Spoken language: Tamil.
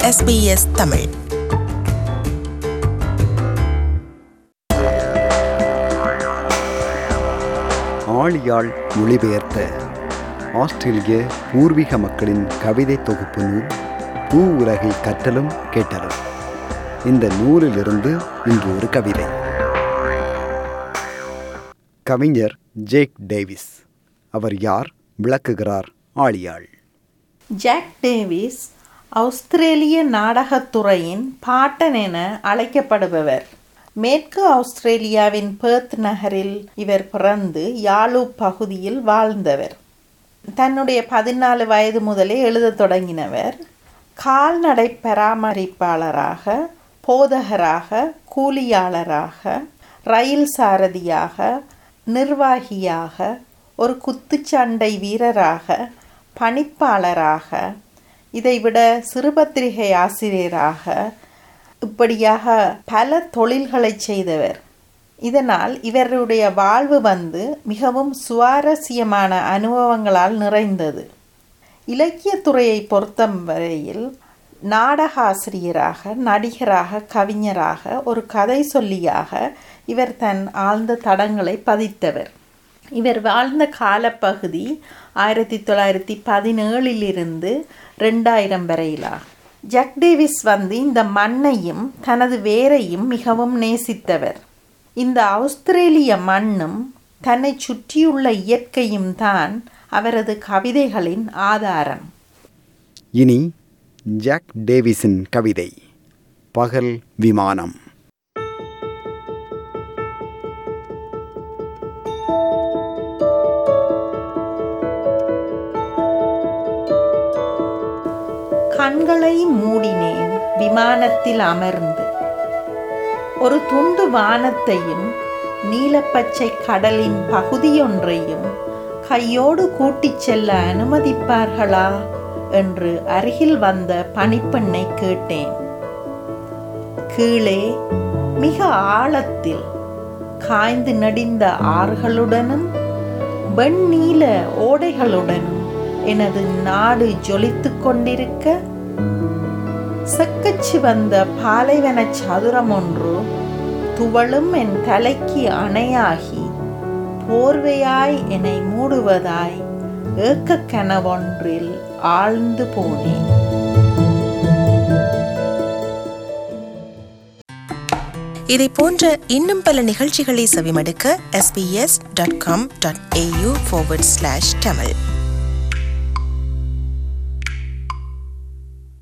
SBS தமிழ் ஆழியாள் மொழிபெயர்த்த ஆஸ்திரேலிய பூர்வீக மக்களின் கவிதை தொகுப்பு நூல் பூ உலகை கற்றலும் கேட்டலும் இந்த நூலிலிருந்து இன்று ஒரு கவிதை கவிஞர் ஜேக் டேவிஸ் அவர் யார் விளக்குகிறார் ஆழியாள் ஜாக் டேவிஸ் ஆஸ்திரேலிய நாடகத்துறையின் பாட்டன் என அழைக்கப்படுபவர் மேற்கு ஆஸ்திரேலியாவின் பெர்த் நகரில் இவர் பிறந்து யாழு பகுதியில் வாழ்ந்தவர் தன்னுடைய பதினாலு வயது முதலே எழுதத் தொடங்கினவர் கால்நடை பராமரிப்பாளராக போதகராக கூலியாளராக ரயில் சாரதியாக நிர்வாகியாக ஒரு குத்துச்சண்டை வீரராக பணிப்பாளராக இதைவிட சிறுபத்திரிகை ஆசிரியராக இப்படியாக பல தொழில்களை செய்தவர் இதனால் இவருடைய வாழ்வு வந்து மிகவும் சுவாரஸ்யமான அனுபவங்களால் நிறைந்தது இலக்கியத்துறையை பொறுத்தவரையில் நாடகாசிரியராக நடிகராக கவிஞராக ஒரு கதை சொல்லியாக இவர் தன் ஆழ்ந்த தடங்களை பதித்தவர் இவர் வாழ்ந்த காலப்பகுதி ஆயிரத்தி தொள்ளாயிரத்தி பதினேழிலிருந்து ரெண்டாயிரம் வரையிலாகும் ஜக் டேவிஸ் வந்து இந்த மண்ணையும் தனது வேரையும் மிகவும் நேசித்தவர் இந்த ஆஸ்திரேலிய மண்ணும் தன்னை சுற்றியுள்ள இயற்கையும் தான் அவரது கவிதைகளின் ஆதாரம் இனி ஜாக் டேவிஸின் கவிதை பகல் விமானம் கண்களை மூடினேன் விமானத்தில் அமர்ந்து ஒரு துண்டு வானத்தையும் நீலப்பச்சை கடலின் பகுதியொன்றையும் கையோடு கூட்டிச் செல்ல அனுமதிப்பார்களா என்று அருகில் வந்த பணிப்பெண்ணை கேட்டேன் கீழே மிக ஆழத்தில் காய்ந்து நடிந்த ஆறுகளுடனும் வெண்ணீல ஓடைகளுடனும் எனது நாடு ஜொலித்துக் கொண்டிருக்க செக்கச்சு வந்த பாலைவன சதுரம் ஒன்று துவளும் என் தலைக்கு அணையாகி போர்வையாய் என்னை மூடுவதாய் ஏக்க கனவொன்றில் ஆழ்ந்து போனேன் இதை போன்ற இன்னும் பல நிகழ்ச்சிகளை செவிமடுக்க sbs.com.au forward slash tamil